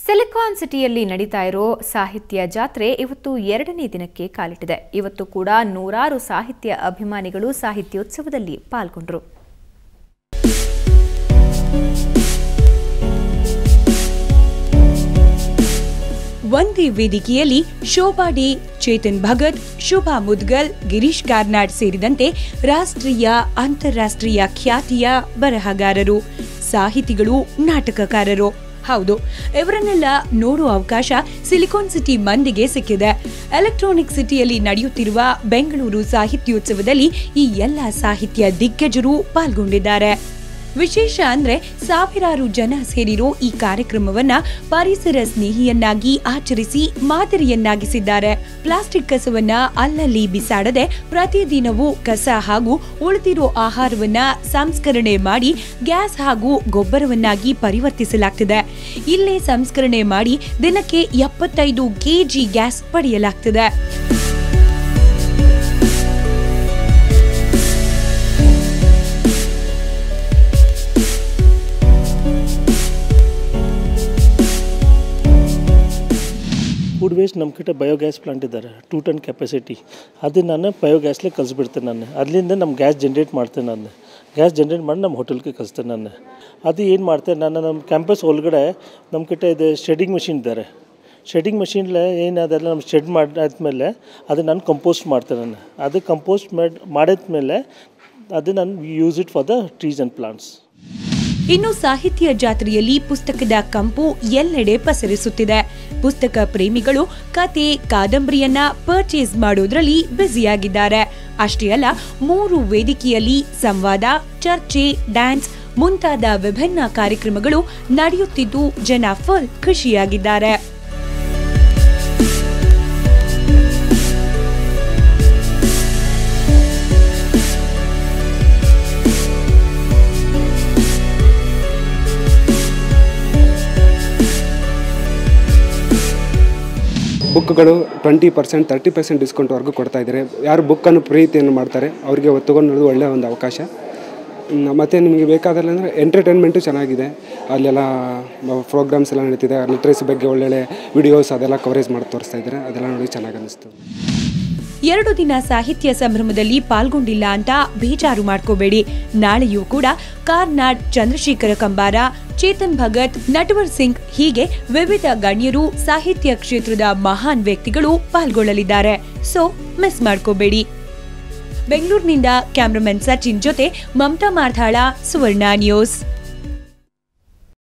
silicon ಸಿಟಿಯಲ್ಲಿ ನಡೀತಾ ಇರೋ ಸಾಹಿತ್ಯ ಜಾತ್ರೆ ಇವತ್ತು ಎರಡನೇ ದಿನಕ್ಕೆ ಕಾಲಿಟ್ಟಿದೆ ಇವತ್ತು ಕೂಡ ನೂರಾರು ಸಾಹಿತ್ಯ ಅಭಿಮಾನಿಗಳು ಸಾಹಿತ್ಯೋತ್ಸವದಲ್ಲಿ ಪಾಲ್ಗೊಂಡರು ಒಂದೇ ವೇದಿಕೆಯಲ್ಲಿ ಶೋಭಾ ಡೇ ಚೇತನ್ ಭಗತ್ ಶುಭಾ ಮುದ್ಗಲ್ ಗಿರೀಶ್ ಕಾರ್ನಾಡ್ ಸೇರಿದಂತೆ ರಾಷ್ಟ್ರೀಯ ಅಂತಾರಾಷ್ಟ್ರೀಯ ಖ್ಯಾತಿಯ ಬರಹಗಾರರು ಸಾಹಿತಿಗಳು ನಾಟಕಕಾರರು ಹೌದು ಇವರನ್ನೆಲ್ಲ ನೋಡುವ ಅವಕಾಶ ಸಿಲಿಕಾನ್ ಸಿಟಿ ಮಂದಿಗೆ ಸಿಕ್ಕಿದೆ ಎಲೆಕ್ಟ್ರಾನಿಕ್ ಸಿಟಿಯಲ್ಲಿ ನಡೆಯುತ್ತಿರುವ ಬೆಂಗಳೂರು ಸಾಹಿತ್ಯೋತ್ಸವದಲ್ಲಿ ಈ ಎಲ್ಲ ಸಾಹಿತ್ಯ ದಿಗ್ಗಜರು ಪಾಲ್ಗೊಂಡಿದ್ದಾರೆ ವಿಶೇಷ ಅಂದ್ರೆ ಸಾವಿರಾರು ಜನ ಸೇರಿರೋ ಈ ಕಾರ್ಯಕ್ರಮವನ್ನ ಪರಿಸರ ಸ್ನೇಹಿಯನ್ನಾಗಿ ಆಚರಿಸಿ ಮಾದರಿಯನ್ನಾಗಿಸಿದ್ದಾರೆ ಪ್ಲಾಸ್ಟಿಕ್ ಕಸವನ್ನ ಅಲ್ಲಲ್ಲಿ ಬಿಸಾಡದೆ ಪ್ರತಿದಿನವೂ ಕಸ ಹಾಗೂ ಉಳಿದಿರೋ ಆಹಾರವನ್ನ ಸಂಸ್ಕರಣೆ ಮಾಡಿ ಗ್ಯಾಸ್ ಹಾಗೂ ಗೊಬ್ಬರವನ್ನಾಗಿ ಪರಿವರ್ತಿಸಲಾಗ್ತಿದೆ ಇಲ್ಲೇ ಸಂಸ್ಕರಣೆ ಮಾಡಿ ದಿನಕ್ಕೆ ಎಪ್ಪತ್ತೈದು ಕೆಜಿ ಗ್ಯಾಸ್ ಪಡೆಯಲಾಗ್ತಿದೆ ಫುಡ್ ವೇಸ್ಟ್ ನಮ್ಮ ಕಡೆ ಬಯೋಗ್ಯಾಸ್ ಪ್ಲಾಂಟ್ ಇದ್ದಾರೆ ಟೂ ಟನ್ ಕೆಪಾಸಿಟಿ ಅದು ನಾನು ಬಯೋಗ್ಯಾಸ್ಲೆ ಕಲಿಸ್ಬಿಡ್ತೇನೆ ನಾನು ಅದರಿಂದ ನಮ್ಮ ಗ್ಯಾಸ್ ಜನ್ರೇಟ್ ಮಾಡ್ತೇನೆ ನಾನು ಗ್ಯಾಸ್ ಜನ್ರೇಟ್ ಮಾಡಿ ನಮ್ಮ ಹೋಟೆಲ್ಗೆ ಕಳಿಸ್ತೇನೆ ನಾನು ಅದು ಏನು ಮಾಡ್ತೇನೆ ನಾನು ನಮ್ಮ ಕ್ಯಾಂಪಸ್ ಒಳಗಡೆ ನಮ್ಮ ಕಡೆ ಇದು ಶೆಡಿಂಗ್ ಮಿಷಿನ್ ಇದ್ದಾರೆ ಶೆಡಿಂಗ್ ಮಿಷಿನ್ಲೆ ಏನು ಅದೆಲ್ಲ ನಮ್ಮ ಶೆಡ್ ಮಾಡಾದ್ಮೇಲೆ ಅದು ನಾನು ಕಂಪೋಸ್ಟ್ ಮಾಡ್ತೇನೆ ನಾನು ಅದು ಕಂಪೋಸ್ಟ್ ಮಾಡಿ ಮಾಡಿದ್ಮೇಲೆ ಅದು ನಾನು use it for the trees and plants ಇನ್ನು ಸಾಹಿತ್ಯ ಜಾತ್ರೆಯಲ್ಲಿ ಪುಸ್ತಕದ ಕಂಪು ಎಲ್ಲೆಡೆ ಪಸರಿಸುತ್ತಿದೆ ಪುಸ್ತಕ ಪ್ರೇಮಿಗಳು ಕತೆ ಕಾದಂಬರಿಯನ್ನ ಪರ್ಚೇಸ್ ಮಾಡೋದ್ರಲ್ಲಿ ಬ್ಯುಸಿಯಾಗಿದ್ದಾರೆ ಅಷ್ಟೇ ಅಲ್ಲ ಮೂರು ವೇದಿಕೆಯಲ್ಲಿ ಸಂವಾದ ಚರ್ಚೆ ಡ್ಯಾನ್ಸ್ ಮುಂತಾದ ವಿಭಿನ್ನ ಕಾರ್ಯಕ್ರಮಗಳು ನಡೆಯುತ್ತಿದ್ದು ಜನ ಫುಲ್ ಖುಷಿಯಾಗಿದ್ದಾರೆ ಬುಕ್ಗಳು ಟ್ವೆಂಟಿ ಪರ್ಸೆಂಟ್ ತರ್ಟಿ ಪರ್ಸೆಂಟ್ ಡಿಸ್ಕೌಂಟ್ವರೆಗೂ ಕೊಡ್ತಾ ಇದ್ದಾರೆ ಯಾರು ಬುಕ್ಕನ್ನು ಪ್ರೀತಿಯನ್ನು ಮಾಡ್ತಾರೆ ಅವರಿಗೆ ತೊಗೊಂಡು ಒಳ್ಳೆಯ ಒಂದು ಅವಕಾಶ ಮ್, ಮತ್ತು ನಿಮಗೆ ಬೇಕಾದಲ್ಲಿ ಅಂದರೆ ಎಂಟರ್ಟೈನ್ಮೆಂಟು ಚೆನ್ನಾಗಿದೆ ಅಲ್ಲೆಲ್ಲ ಪ್ರೋಗ್ರಾಮ್ಸ್ ಎಲ್ಲ ನಡೀತಿದೆ ಲಿಟ್ರೇಸಿ ಬಗ್ಗೆ ಒಳ್ಳೊಳ್ಳೆ ವಿಡಿಯೋಸ್ ಅದೆಲ್ಲ ಕವರೇಜ್ ಮಾಡಿ ತೋರಿಸ್ತಾ ಇದ್ದಾರೆ ಅದೆಲ್ಲ ನೋಡಿ ಚೆನ್ನಾಗಿ ಅನ್ನಿಸ್ತು ಎರಡು ದಿನ ಸಾಹಿತ್ಯ ಸಂಭ್ರಮದಲ್ಲಿ ಪಾಲ್ಗೊಂಡಿಲ್ಲ ಅಂತ ಬೇಜಾರು ಮಾಡ್ಕೋಬೇಡಿ ನಾಳೆಯೂ ಕೂಡ ಕಾರ್ನಾಡ್ ಚಂದ್ರಶೇಖರ ಕಂಬಾರ ಚೇತನ್ ಭಗತ್ ನಟವರ್ ಸಿಂಗ್ ಹೀಗೆ ವಿವಿಧ ಗಣ್ಯರು ಸಾಹಿತ್ಯ ಕ್ಷೇತ್ರದ ಮಹಾನ್ ವ್ಯಕ್ತಿಗಳು ಪಾಲ್ಗೊಳ್ಳಲಿದ್ದಾರೆ ಸೊ ಮಿಸ್ ಮಾಡ್ಕೋಬೇಡಿ ಬೆಂಗಳೂರಿನಿಂದ ಕ್ಯಾಮ್ರಾಮನ್ ಸಚಿನ್ ಜೊತೆ ಮಮತಾ ಮಾರ್ಥಾಳ ಸುವರ್ಣ ನ್ಯೂಸ್